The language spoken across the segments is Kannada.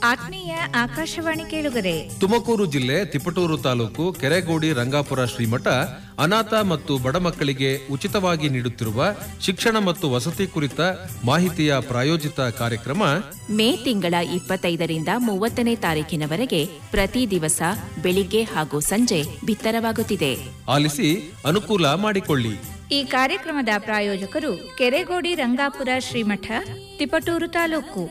ಆತ್ಮೀಯ ಆಕಾಶವಾಣಿ ಕೇಳುಗರೆ ತುಮಕೂರು ಜಿಲ್ಲೆ ತಿಪಟೂರು ತಾಲೂಕು ಕೆರೆಗೋಡಿ ರಂಗಾಪುರ ಶ್ರೀಮಠ ಅನಾಥ ಮತ್ತು ಬಡ ಮಕ್ಕಳಿಗೆ ಉಚಿತವಾಗಿ ನೀಡುತ್ತಿರುವ ಶಿಕ್ಷಣ ಮತ್ತು ವಸತಿ ಕುರಿತ ಮಾಹಿತಿಯ ಪ್ರಾಯೋಜಿತ ಕಾರ್ಯಕ್ರಮ ಮೇ ತಿಂಗಳ ಇಪ್ಪತ್ತೈದರಿಂದ ಮೂವತ್ತನೇ ತಾರೀಕಿನವರೆಗೆ ಪ್ರತಿ ದಿವಸ ಬೆಳಿಗ್ಗೆ ಹಾಗೂ ಸಂಜೆ ಬಿತ್ತರವಾಗುತ್ತಿದೆ ಆಲಿಸಿ ಅನುಕೂಲ ಮಾಡಿಕೊಳ್ಳಿ ಈ ಕಾರ್ಯಕ್ರಮದ ಪ್ರಾಯೋಜಕರು ಕೆರೆಗೋಡಿ ರಂಗಾಪುರ ಶ್ರೀಮಠ ತಿಪಟೂರು ತಾಲೂಕು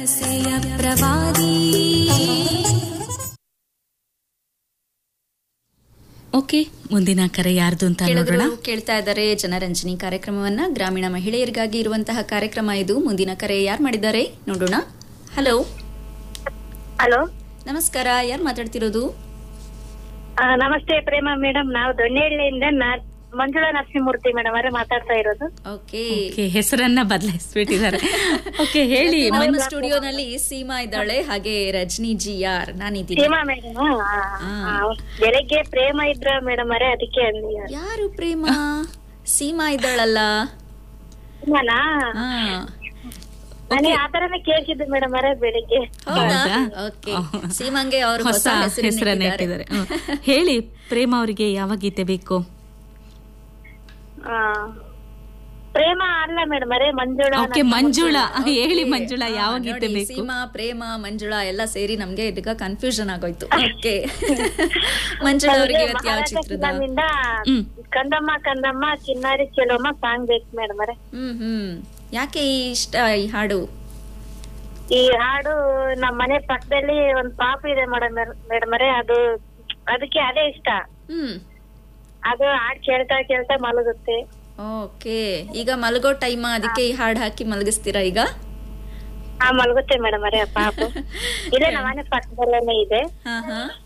ಓಕೆ ಮುಂದಿನ ಕರೆ ಯಾರ್ದು ಅಂತ ನೋಡೋಣ ಕೇಳಿದ್ರು ಕೇಳ್ತಾ ಇದ್ದಾರೆ ಜನರಂಜನಿ ಕಾರ್ಯಕ್ರಮವನ್ನ ಗ್ರಾಮೀಣ ಮಹಿಳೆಯರಿಗಾಗಿ ಇರುವಂತಹ ಕಾರ್ಯಕ್ರಮ ಇದು ಮುಂದಿನ ಕರೆ ಯಾರು ಮಾಡಿದ್ದಾರೆ ನೋಡೋಣ ಹಲೋ ಹಲೋ ನಮಸ್ಕಾರ ಯಾರು ಮಾತಾಡ್ತಿರೋದು ಆ, ನಮಸ್ತೆ ಪ್ರೇಮ ಮೇಡಮ್ ನಾವು ದೊಣ್ಣೆಹಳ್ಳಿಯಿಂದ ನಾ- ಮಂಜುಳಾ ನರಸಿಂಹಮೂರ್ತಿ ಮೇಡಮ್ ಅವರೇ ಮಾತಾಡ್ತಾ ಇರೋದು ಓಕೆ ಓಕೆ ಹೆಸರನ್ನ ಬದಲಾಯಿಸ್ಬಿಟ್ಟಿದ್ದಾರೆ ಓಕೆ ಹೇಳಿ ನಮ್ಮ ಸ್ಟುಡಿಯೋನಲ್ಲಿ ಸೀಮಾ ಇದ್ದಾಳೆ ಹಾಗೆ ರಜನಿ ಜಿ ಆರ್ ನಾನಿದ್ದೀನಿ ಸೀಮಾ ಮೇಡಮ್ ಬೆಳಗ್ಗೆ ಪ್ರೇಮ ಇದ್ರ ಮೇಡಮ್ ಅವರೇ ಅದಕ್ಕೆ ಅಂದಿ ಯಾರು ಪ್ರೇಮ ಸೀಮಾ ಇದ್ದಾಳಲ್ಲ ಸೀಮಾನಾ ಹಾ ನನಗೆ ಆ ತರನೇ ಕೇಳಿಸಿದ್ದು ಮೇಡಮ್ ಅವರೇ ಬೆಳಿಗ್ಗೆ ಹೌದಾ ಹೌದಾ? ಓಕೆ ಸೀಮಾಂಗೆ ಅವರು ಹೊಸ ಹೆಸರನ್ನ ಇಟ್ಟಿದ್ದಾರೆ ಹ್ಮ್. ಹೇಳಿ ಪ್ರೇಮ ಅವರಿಗೆ ಯಾವ ಗೀತೆ ಬೇಕು ಆ, ಪ್ರೇಮ ಅಲ್ಲ ಮೇಡಮ್ ಅವರೇ ಮಂಜುಳಾ ಓಕೆ ಮಂಜುಳಾ ಹೇಳಿ ಮಂಜುಳಾ ಯಾವ ಗೀತೆ ಬೇಕು ಸೀಮಾ ಪ್ರೇಮ ಮಂಜುಳಾ ಎಲ್ಲ ಸೇರಿ ನಮ್ಗೆ ಇದೀಗ ಕನ್ಫ್ಯೂಷನ್ ಆಗೋಯ್ತು ಓಕೆ ಮಂಜುಳಾ ಅವರಿಗೆ ಇವತ್ತು ಯಾವ ಚಿತ್ರದ ಫಿಲಮಿಂದ ಹ್ಮ್. ಕಂದಮ್ಮ ಕಂದಮ್ಮ ಚಿನ್ನಾರಿ ಚೆಲುವಮ್ಮ ಸಾಂಗ್ ಬೇಕು ಮೇಡಮ್ ಅವರೇ ಹ್ಮ್ ಹ್ಮ್ ಯಾಕೆ ಈ ಇಷ್ಟ ಈ ಹಾಡು ಈ ಹಾಡು ನಮ್ಮ ಮನೆ ಪಕ್ಕದಲ್ಲಿ ಒಂದ್ ಪಾಪ ಇದೆ ಮೇಡಮ್ ಮೇಡಮ್ ಅವರೇ ಅದು ಅದಕ್ಕೆ ಅದೇ ಇಷ್ಟ ಹ್ಮ್ ಅದು ಹಾಡ್ ಕೇಳ್ತಾ ಕೇಳ್ತಾ ಮಲಗುತ್ತೆ ಓಕೆ ಈಗ ಮಲಗೋ ಟೈಮ್ ಅದಕ್ಕೆ ಈ ಹಾಡು ಹಾಕಿ ಮಲಗಿಸ್ತೀರಾ ಈಗ ಆ ಮಲಗುತ್ತೆ ಮೇಡಮ್ ಅವರೇ ಆ ಪಾಪು ಇಲ್ಲೇ ನಮ್ಮ ಮನೆ ಪಕ್ಕದಲ್ಲೇನೆ ಇದೆ ಹಾ ಹಾ